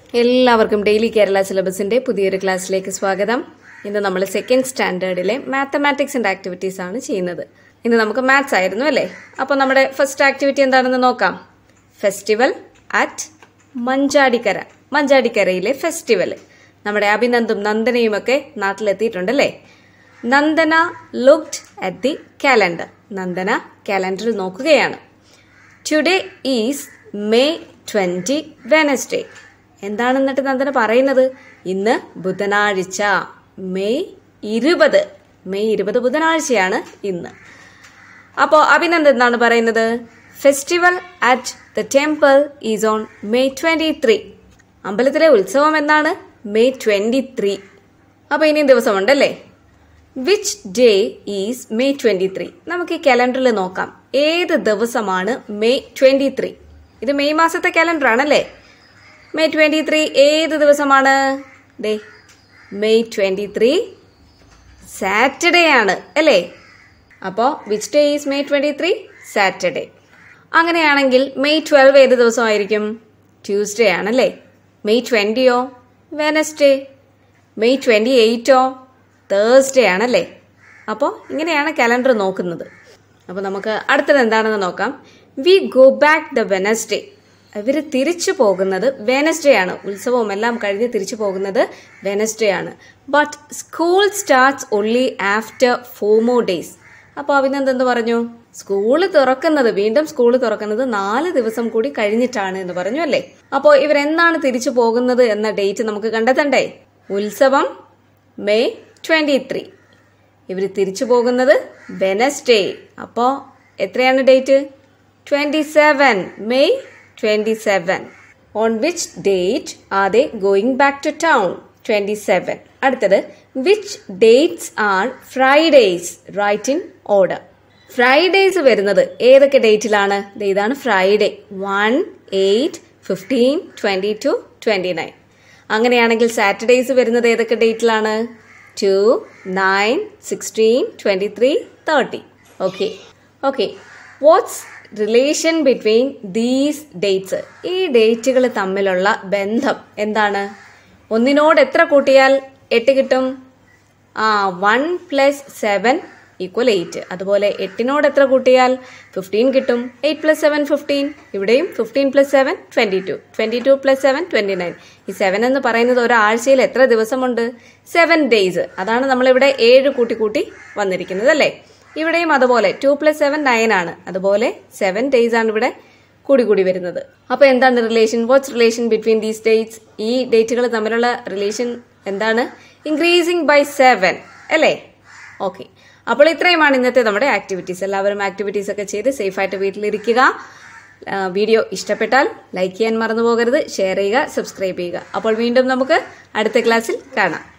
എല്ലാവർക്കും ഡെയിലി കേരള സിലബസിന്റെ പുതിയൊരു ക്ലാസ്സിലേക്ക് സ്വാഗതം ഇന്ന് നമ്മൾ സെക്കൻഡ് സ്റ്റാൻഡേർഡിലെ മാത്തമാറ്റിക്സിന്റെ ആക്ടിവിറ്റീസ് ആണ് ചെയ്യുന്നത് ഇന്ന് നമുക്ക് മാത്സ് ആയിരുന്നു അല്ലേ അപ്പോൾ നമ്മുടെ ഫസ്റ്റ് ആക്ടിവിറ്റി എന്താണെന്ന് നോക്കാം ഫെസ്റ്റിവൽ അറ്റ് മഞ്ചാടിക്കര മഞ്ചാടിക്കരയിലെ ഫെസ്റ്റിവൽ നമ്മുടെ അഭിനന്ദും നന്ദനയും ഒക്കെ നാട്ടിലെത്തിയിട്ടുണ്ടല്ലേ Nandana looked at the calendar Nandana കാലണ്ടറിൽ നോക്കുകയാണ് today is May twenty Wednesday എന്താണ് എന്നിട്ട് നന്ദന പറയുന്നത് ഇന്ന് ബുധനാഴ്ച മെയ് ഇരുപത് മെയ് ഇരുപത് ബുധനാഴ്ചയാണ് ഇന്ന് അപ്പോൾ അഭിനന്ദ് എന്താണ് പറയുന്നത് festival at the temple is on May twenty three അമ്പലത്തിലെ ഉത്സവം എന്നാണ് മെയ് ട്വന്റി ത്രീ അപ്പോൾ ഇനിയും ദിവസമുണ്ടല്ലേ which day is May twenty three നമുക്ക് ഈ കലണ്ടറിൽ നോക്കാം ഏത് ദിവസമാണ് മെയ് ട്വന്റി ത്രീ ഇത് മെയ് മാസത്തെ കലണ്ടർ ആണല്ലേ മെയ് ട്വന്റി ത്രീ ഏത് ദിവസമാണ് day May twenty three Saturday ആണ് അല്ലേ അപ്പോൾ which day is May twenty three Saturday അങ്ങനെയാണെങ്കിൽ മെയ് ട്വൽവ് ഏത് ദിവസമായിരിക്കും ട്യൂസ്ഡേ ആണല്ലേ മെയ് ട്വന്റിയോ വെനസ്ഡേ മെയ് ട്വന്റി എയ്റ്റോ തേഴ്സ്ഡേ ആണല്ലേ അപ്പോൾ ഇങ്ങനെയാണ് കലണ്ടർ നോക്കുന്നത് അപ്പോൾ നമുക്ക് അടുത്തത് എന്താണെന്ന് നോക്കാം we go back the Wednesday ഇവർ തിരിച്ചു പോകുന്നത് വെനസ്ഡേ ആണ് ഉത്സവവും എല്ലാം കഴിഞ്ഞ് തിരിച്ചു പോകുന്നത് വെനസ്ഡേ ആണ് but school starts only after four more days അപ്പോൾ അഭിനന്ദ് എന്ത് പറഞ്ഞു സ്കൂള് തുറക്കുന്നത് വീണ്ടും സ്കൂള് തുറക്കുന്നത് നാല് ദിവസം കൂടി കഴിഞ്ഞിട്ടാണ് എന്ന് പറഞ്ഞു അല്ലേ അപ്പോൾ ഇവരെന്നാണ് തിരിച്ചു പോകുന്നത് എന്ന ഡേറ്റ് നമുക്ക് കണ്ടെത്തണ്ടേ ഉത്സവം മെയ് ട്വന്റി ത്രീ ഇവർ തിരിച്ചു പോകുന്നത് വെനസ്ഡേ അപ്പോൾ എത്രയാണ് date twenty seven May twenty seven on which date are they going back to town twenty seven അടുത്തത് which dates are Fridays right in order Fridays വരുന്നത് ഏതൊക്കെ ഡേറ്റിലാണ് ഇതാണ് Friday one eight fifteen twenty two twenty nine അങ്ങനെയാണെങ്കിൽ Saturdays വരുന്നത് ഏതൊക്കെ ഡേറ്റിലാണ് two nine sixteen twenty three thirty okay okay what's relation between these dates ഈ ഡേറ്റുകൾ തമ്മിലുള്ള ബന്ധം എന്താണ് ഒന്നിനോട് എത്ര കൂട്ടിയാൽ എട്ട് കിട്ടും ആ one plus seven equal eight അതുപോലെ എട്ടിനോട് എത്ര കൂട്ടിയാൽ ഫിഫ്റ്റീൻ കിട്ടും എയ്റ്റ് പ്ലസ് സെവൻ ഫിഫ്റ്റീൻ ഇവിടെയും fifteen plus seven twenty two twenty two plus seven twenty nine ഈ സെവൻ എന്ന് പറയുന്നത് ഒരാഴ്ചയിൽ എത്ര ദിവസമുണ്ട് സെവൻ ഡേയ്സ് അതാണ് നമ്മളിവിടെ ഏഴ് കൂട്ടി കൂട്ടി വന്നിരിക്കുന്നത് അല്ലേ ഇവിടെയും അതുപോലെ ടു പ്ലസ് സെവൻ നയൻ ആണ് അതുപോലെ സെവൻ ഡേയ്സ് ആണ് ഇവിടെ കൂടി കൂടി വരുന്നത് അപ്പൊ എന്താണ് relation what's relation between these dates ഈ ഡേറ്റുകൾ തമ്മിലുള്ള റിലേഷൻ എന്താണ് ഇൻക്രീസിംഗ് ബൈ സെവൻ അല്ലേ ഓക്കെ അപ്പോൾ ഇത്രയുമാണ് ഇന്നത്തെ നമ്മുടെ ആക്ടിവിറ്റീസ് എല്ലാവരും ആക്ടിവിറ്റീസ് ഒക്കെ ചെയ്ത് സേഫായിട്ട് വീട്ടിലിരിക്കുക വീഡിയോ ഇഷ്ടപ്പെട്ടാൽ ലൈക്ക് ചെയ്യാൻ മറന്നു പോകരുത് ഷെയർ ചെയ്യുക സബ്സ്ക്രൈബ് ചെയ്യുക അപ്പോൾ വീണ്ടും നമുക്ക് അടുത്ത ക്ലാസ്സിൽ കാണാം